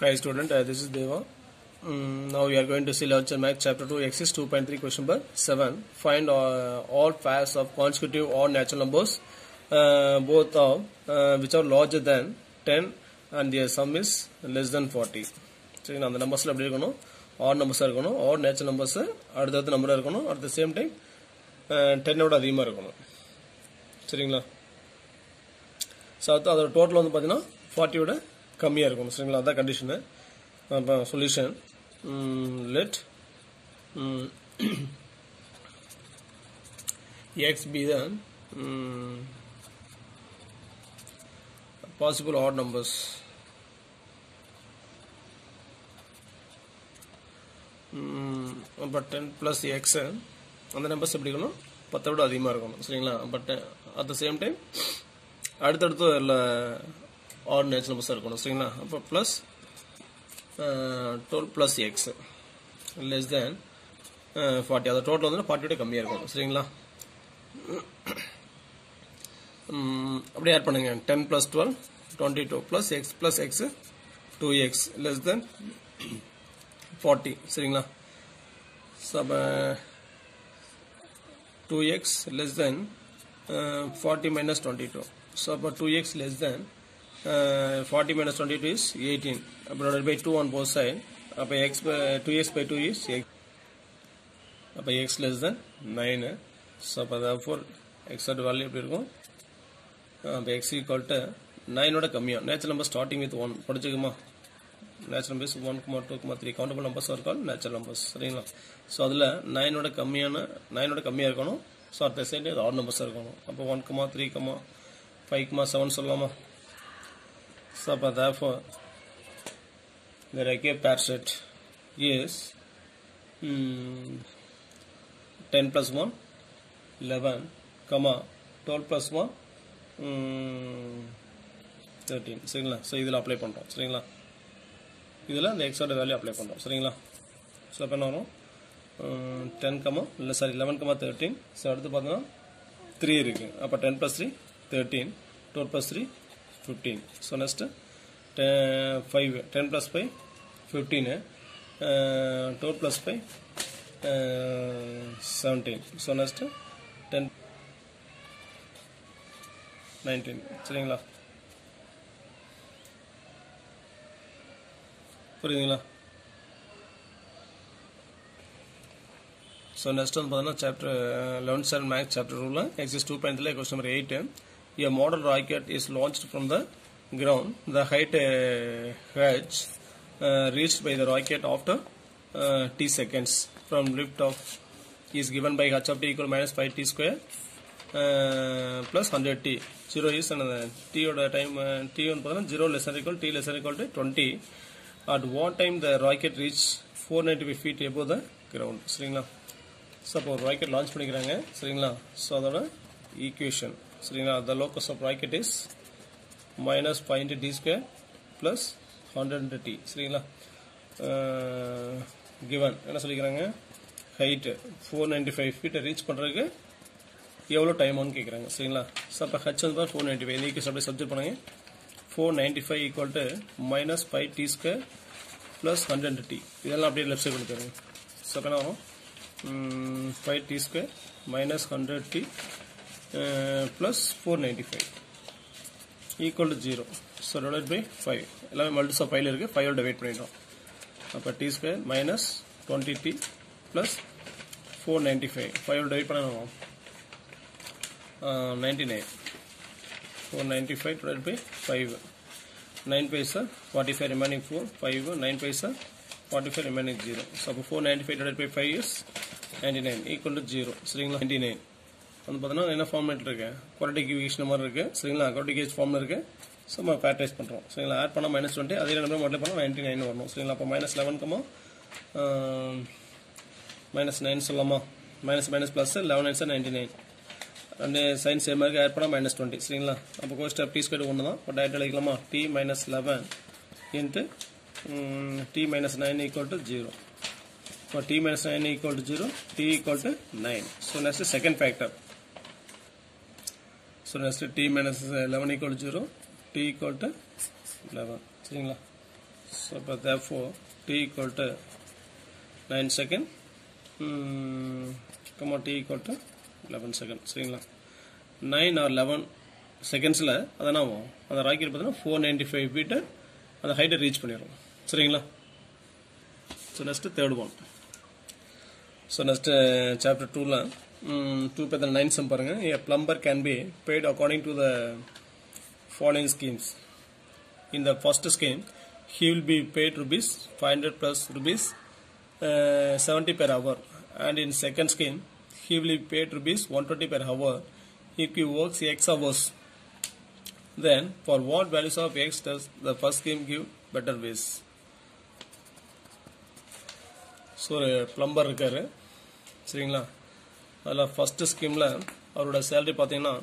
Hi student, uh, this is Deva. Mm, now we are going to see Lecture Math Chapter 2 Exercise 2.3 question number 7. Find uh, all pairs of consecutive or natural numbers uh, both of uh, which are larger than 10 and their sum is less than 40. சரிங்களா அந்த நம்பர்ஸில் எப்படி இருக்கணும் add நம்பர்ஸாக இருக்கணும் add natural numbers அடுத்தடுத்த நம்பராக இருக்கணும் at the same time டென்னோட அதிகமாக இருக்கணும் சரிங்களா ஸோ அது அதோட டோட்டல் வந்து பார்த்தீங்கன்னா ஃபார்ட்டியோட கம்மியாக இருக்கணும் சரிங்களா அதான் கண்டிஷனு அப்போ solution let X be the possible odd numbers அப்போ டென் ப்ளஸ் எக்ஸ் அந்த நம்பர்ஸ் எப்படி இருக்கணும் பத்தை விட அதிகமாக இருக்கணும் சரிங்களா but at the same time அடுத்தடுத்து இல்லை ஆட் நேச்சுரல் நம்பர்ஸாக இருக்கணும் சரிங்களா அப்போ plus twelve plus X less than forty அது டோட்டல் வந்து ஃபார்ட்டியோட கம்மியாக இருக்கும் சரிங்களா அப்படியே ஆட் பண்ணுங்க ten plus twelve twenty two plus X plus X two X less than forty சரிங்களா ஸோ அப்போ two X less than forty minus twenty two so அப்போ two X less than forty minus twenty two is eighteen அப்புறம் by two on both side அப்போ X two X by two is X அப்போ X less than nine so அப்போ four எக்ஸோட value எப்படி இருக்கும் அப்போ X equal to நைனோட கம்மியாக natural number starting with one படிச்சுக்குமா natural numbers one comma two comma three countable numbers இருக்கால் natural numbers சரிங்களா ஸோ அதில் நைனோட கம்மியான நைனோட கம்மியாக இருக்கணும் ஸோ அட் த சைடு அது ஆட் நம்பர்ஸாக இருக்கணும் அப்போ one comma three comma five comma seven சொல்லலாமா ஸோ அப்போ therefore the Regeer pair set is hmm, 10 plus 1 11 comma 12 plus 1 hmm, 13 சரிங்களா ஸோ இதில் அப்ளை பண்ணுறோம் சரிங்களா இதில் அந்த எக்ஸோட வேல்யூ அப்ளை பண்ணுறோம் சரிங்களா ஸோ அப்போ என்ன வரும் டென் கமா இல்லை sorry eleven comma thirteen so அடுத்து பார்த்தோன்னா த்ரீ இருக்குது அப்போ ten plus three thirteen twelve plus three fifteen so next five ten plus five fifteen twelve plus five seventeen so next ten nineteen சரிங்களா புரியுதுங்களா so next வந்து பார்த்தீங்கன்னா chapter eleventh standard maths chapter ரூலில் exercise two point three question number eight A model rocket is launched from the ground. The height uh, h uh, reached by the rocket after uh, t seconds from liftoff is given by h of t equal minus 5 t square uh, plus 100 t. 0 is another t oda time uh, t on பார்த்தா 0 less than equal t less than equal to 20. At what time the rocket reached 495 feet above the ground. சரிங்களா so அப்போ ஒரு rocket launch பண்ணிக்கிறாங்க சரிங்களா so அதோட equation சரிங்களா the locus of rocket is minus point T square plus hundred T சரிங்களா given என்ன சொல்லிக்கிறாங்க ஹைட்டு ஃபோர் நைன்டி ஃபைவ் ஃபீட்டை ரீச் பண்ணுறதுக்கு எவ்வளோ டைம் ஆகும்னு கேட்குறாங்க சரிங்களா ஸோ அப்போ ஹச் வந்து ஃபோர் நைன்டி ஃபைவ் நீக்கி அப்படியே சப்ஜெக்ட் பண்ணுங்க four ninety five equal to minus five T square plus hundred T இதெல்லாம் அப்படியே லெஃப்ட் சைடு கொடுத்துருங்க ஸோ அப்போ என்ன வரும் five T square minus hundred T plus 495 equal to 0 so divided by 5 எல்லாமே மல்டிஸ் ஆஃப் 5 இருக்கு 5 டிவைட் பண்ணிட்டோம் அப்போ t square minus twenty T plus four ninety five five divide பண்ணணும் ninety nine four ninety five divide by five nine paisa forty five remaining four five nine paisa forty five remaining zero so அப்போ four ninety five divide by five years ninety nine equal to zero சரிங்களா ninety nine வந்து பார்த்தீங்கன்னா என்ன format இருக்கு குவாலிட்டிக் equation மாதிரி இருக்கு சரிங்களா குவாலிட்டிக் age ஃபார்மில் இருக்கு ஸோ நம்ம ஃபேக்டரைஸ் பண்ணுறோம் சரிங்களா ஆட் பண்ணால் மைனஸ் டுவெண்ட்டி அதே நம்பர் மல்டிப்ளை பண்ணால் நைன்டி நைன் வரணும் சரிங்களா அப்போ minus eleven comma minus nine சொல்லலாமா minus minus plus eleven nine sir ninety nine ரெண்டு சைன் சேம் மாதிரி ஆட் பண்ணால் மைனஸ் டுவெண்ட்டி சரிங்களா அப்போ கோஸ்ட் டி ஸ்கொயர் ஒன்று தான் இப்போ டேரக்ட் அடிக்கலாமா t minus eleven into t minus nine equal to zero இப்போ t minus nine equal to zero t equal to nine so next second factor So next t minus 11 equal to 0, t equal to 11. சரிங்களா So, but therefore, t equal to 9 second. Hmm, come on, t equal to 11 second. சரிங்களா nine or eleven செகண்ட்ஸில் அதை என்ன ஆகும் அந்த rocket பார்த்தீங்கன்னா four ninety five metre அந்த ஹைட்டை ரீச் பண்ணிடும் சரிங்களா so next third one so next chapter டூவில் டூ பேர் நைன் சம் பாருங்கள் a plumber can be paid according to the following schemes. In the first scheme, he will be paid rupees 500 plus rupees uh, 70 per hour, and in second scheme, he will be paid rupees 120 per hour if he works x hours. Then, for what values of x does the first scheme give better ways? So ஒரு plumber இருக்காரு சரிங்களா அதில் first ஸ்கீமில் அவரோட salary பார்த்தீங்கன்னா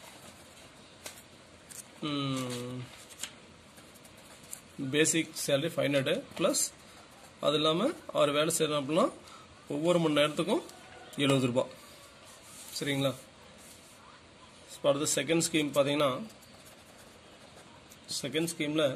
basic salary five hundred plus அது இல்லாமல் அவர் வேலை செய்யணும் அப்படின்னா ஒவ்வொரு மணி நேரத்துக்கும் எழுபது ரூபா சரிங்களா இப்போ அடுத்து செகண்ட் ஸ்கீம் பார்த்தீங்கன்னா செகண்ட் ஸ்கீமில்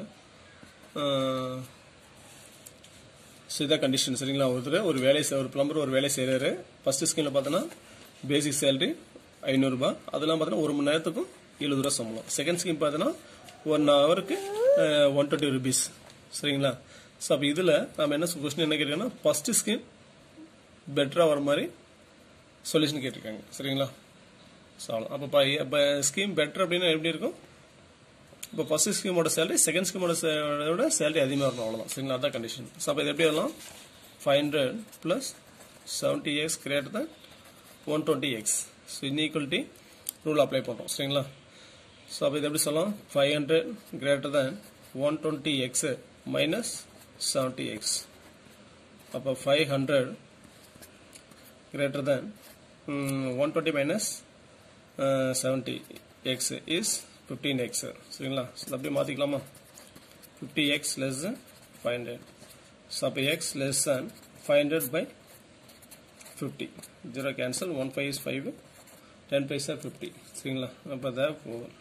இதான் கண்டிஷன் சரிங்களா ஒருத்தர் ஒரு வேலை செய்- ஒரு பிளம்பர் ஒரு வேலை செய்கிறாரு ஃபர்ஸ்ட் ஸ்கீமில் பார்த்தோன்னா பேசிக் சேலரி ஐநூறுரூபா அதெல்லாம் பார்த்தோன்னா ஒரு மணி நேரத்துக்கும் எழுபது ரூபா சம்பளம் செகண்ட் ஸ்கீம் பார்த்தோன்னா ஒன் ஹவருக்கு ஒன் டுவெண்ட்டி ருபீஸ் சரிங்களா ஸோ அப்போ இதில் நம்ம என்ன கொஸ்டின் என்ன கேட்டிருக்கோன்னா ஃபர்ஸ்ட் ஸ்கீம் பெட்டராக வர மாதிரி சொல்யூஷன் கேட்டிருக்காங்க சரிங்களா ஸோ அவ்வளோ அப்போ இப்போ ஸ்கீம் பெட்டர் அப்படின்னா எப்படி இருக்கும் இப்போ ஃபர்ஸ்ட் ஸ்கீமோட சேலரி செகண்ட் ஸ்கீமோட விட சேலரி அதிகமாக இருக்கும் அவ்வளோதான் சரிங்களா அதான் கண்டிஷன் ஸோ அப்போ இது எப்படி வரலாம் five hundred plus seventy x greater than one twenty x so inequality rule apply பண்ணுறோம் சரிங்களா ஸோ அப்போ இது எப்படி சொல்லலாம் five hundred greater than one twenty x minus seventy x அப்போ five hundred greater than one twenty minus seventy x is fifteen x சரிங்களா so இதை அப்படியே மாற்றிக்கலாமா fifty x less than five hundred so அப்போ X less than five hundred by fifty zero cancel one five is five ten five sir fifty சரிங்களா அப்போ the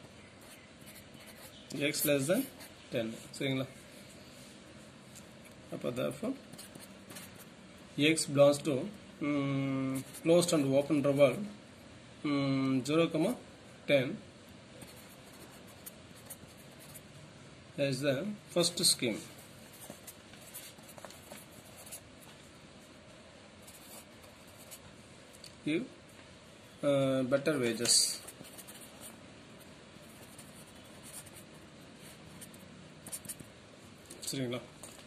x less than ten சரிங்களா அப்போ the x belongs to closed and open interval zero comma ten is the first scheme. Give uh, better wages. சரிங்களா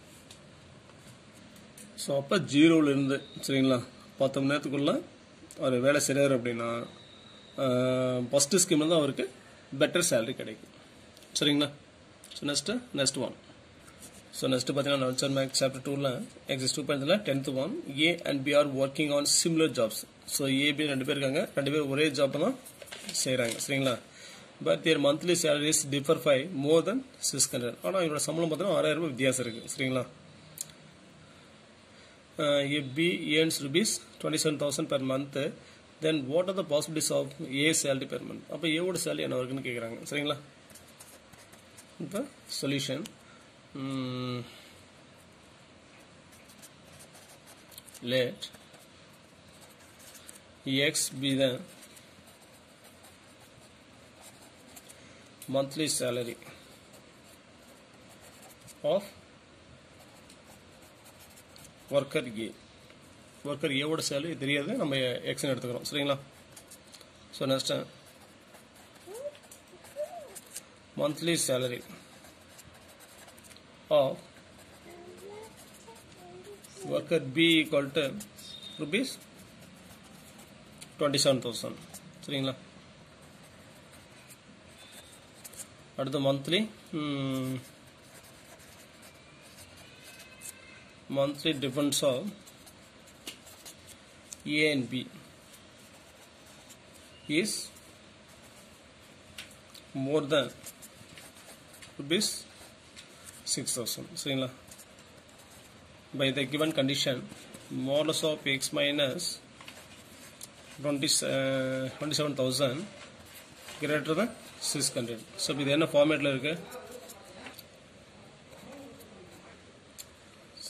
so அப்போ ஜீரோவிலேருந்து சரிங்களா பத்து மணி நேரத்துக்குள்ள அவர் வேலை செய்கிறார் அப்படின்னா ஃபஸ்ட்டு ஸ்கீமில் தான் அவருக்கு பெட்டர் சேலரி கிடைக்கும் சரிங்களா so next next one so next பார்த்தீங்கன்னா லெவன்த் மேக்ஸ் சாப்டர் டூவில் எக்ஸஸ் டூ பாயிண்ட்ல tenth one A and B are working on similar jobs so AB ரெண்டு பேர் இருக்காங்க ரெண்டு பேர் ஒரே ஜாப் தான் செய்கிறாங்க சரிங்களா but their monthly salaries differ by more than six hundred ஆனால் இவரோட சம்பளம் பார்த்தீங்கன்னா ஆறாயிரம் ரூபாய் வித்தியாசம் இருக்குது சரிங்களா if B earns rupees 27,000 per month, then what are the possibilities of A salary per month? அப்போ A ஓட salary என்ன வருதுன்னு கேட்குறாங்க சரிங்களா இப்போ solution let X be the monthly salary of worker A worker ஏவோட சேலரி தெரியாது நம்ம எக்ஸ்னு எடுத்துக்கிறோம் சரிங்களா so next monthly salary of worker B equal to rupees twenty seven thousand சரிங்களா அடுத்து monthly monthly difference of A and B is more than rupees 6000 சரிங்களா by the given condition modulus of x minus 20, uh, 27000 greater than 600 so இது என்ன ஃபார்மேட்டில் இருக்கு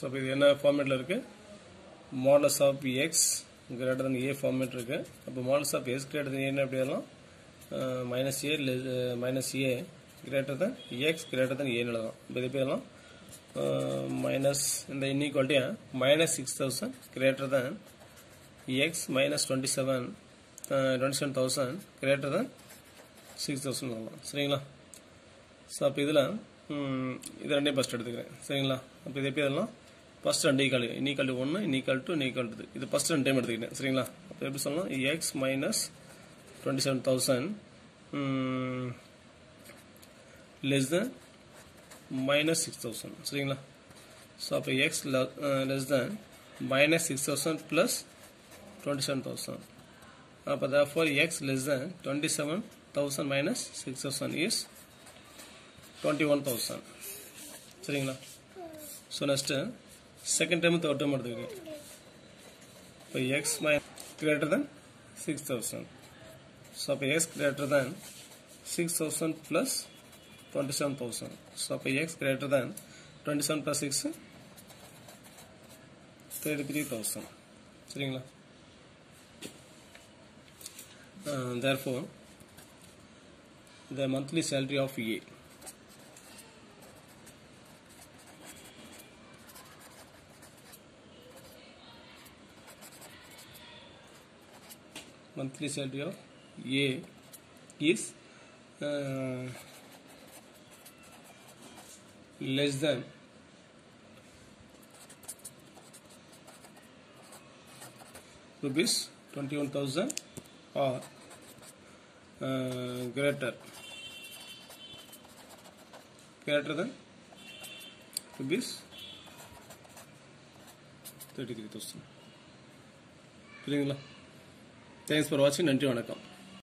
அப்போ இது என்ன ஃபார்மேட்டில் இருக்கு modulus of x greater than a format இருக்கு அப்போ modulus of x greater than ஏன்னு எப்படி எழுதலாம் minus a minus a greater than x greater than ஏன்னு எழுதலாம் இப்போ இது எப்படி எழுதலாம் மைனஸ் இந்த இன்இக்வாலிட்டியை minus six thousand greater than x minus twenty seven twenty seven thousand greater than six thousand சொல்லலாம் சரிங்களா ஸோ அப்போ இதில் இது ரெண்டையும் ஃபஸ்ட் எடுத்துக்கிறேன் சரிங்களா அப்போ இது எப்படி எழுதலாம் ஃபஸ்ட் ரெண்டு ஈக்கால் இன்இக்கால் டு ஒன்று இன்இக்கால் டு இன்இக்கால் டு இது ஃபஸ்ட் ரெண்டு டைம் எடுத்துக்கிட்டேன் சரிங்களா அப்போ எப்படி சொல்லலாம் x minus twenty seven thousand less than minus six thousand சரிங்களா ஸோ அப்போ X less than minus six thousand plus twenty seven thousand அப்போ therefore x less than twenty seven thousand minus six thousand is twenty one thousand சரிங்களா so next second time third time எடுத்துக்கிறேன் இப்போ x மை greater than six thousand so அப்போ x greater than six thousand plus twenty seven thousand so அப்போ x greater than twenty seven plus six thirty three thousand சரிங்களா therefore the monthly salary of A monthly salary of A is uh, less than rupees 21000 or uh, greater greater than rupees 33000 புரியுங்களா thanks for வாட்சிங் நன்றி வணக்கம்